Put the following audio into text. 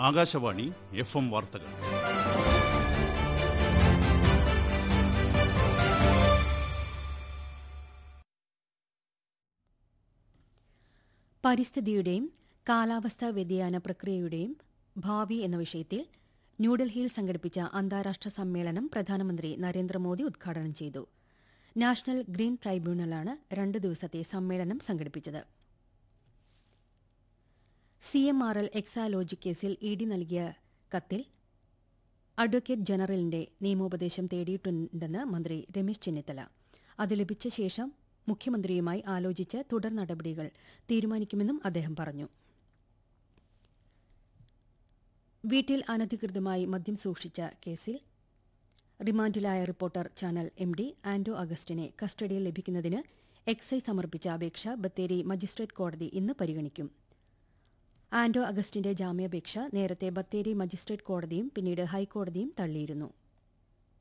Akashvani F M വാർത്തകൾ പരിസ്ഥിതിയുടെയും കാലാവസ്ഥാ വ്യതിയാന പ്രക്രിയയുടെയും ഭാവി എന്ന വിഷയത്തിൽ ന്യൂഡൽഹിയിൽ സംഘടിപ്പിച്ച അന്താരാഷ്ട്ര സമ്മേളനം പ്രധാനമന്ത്രി നരേന്ദ്രമോദി ഉദ്ഘാടനം ചെയ്തു നാഷണൽ ഗ്രീൻ ട്രൈബ്യൂണലാണ് രണ്ട് ദിവസത്തെ സമ്മേളനം സംഘടിപ്പിച്ചത് C M R L Exalogic കേസിൽ ഇ ഡി നൽകിയ കത്തിൽ അഡ്വക്കേറ്റ് ജനറലിന്റെ നിയമോപദേശം തേടിയിട്ടുണ്ടെന്ന് മന്ത്രി രമേശ് ചെന്നിത്തല അത് ലഭിച്ച ശേഷം മുഖ്യമന്ത്രിയുമായി ആലോചിച്ച് തുടർ നടപടികൾ തീരുമാനിക്കുമെന്നും അദ്ദേഹം പറഞ്ഞു വീട്ടിൽ അനധികൃതമായി മദ്യം സൂക്ഷിച്ച കേസിൽ റിമാൻഡിലായ reporter channel M D Anto അഗസ്റ്റിനെ കസ്റ്റഡിയിൽ ലഭിക്കുന്നതിന് എക്സൈസ് സമർപ്പിച്ച അപേക്ഷ ബത്തേരി മജിസ്ട്രേറ്റ് കോടതി ഇന്ന് പരിഗണിക്കും ആന്റോ അഗസ്റ്റിന്റെ ജാമ്യാപേക്ഷ നേരത്തെ ബത്തേരി മജിസ്ട്രേറ്റ് കോടതിയും പിന്നീട് ഹൈക്കോടതിയും തള്ളിയിരുന്നു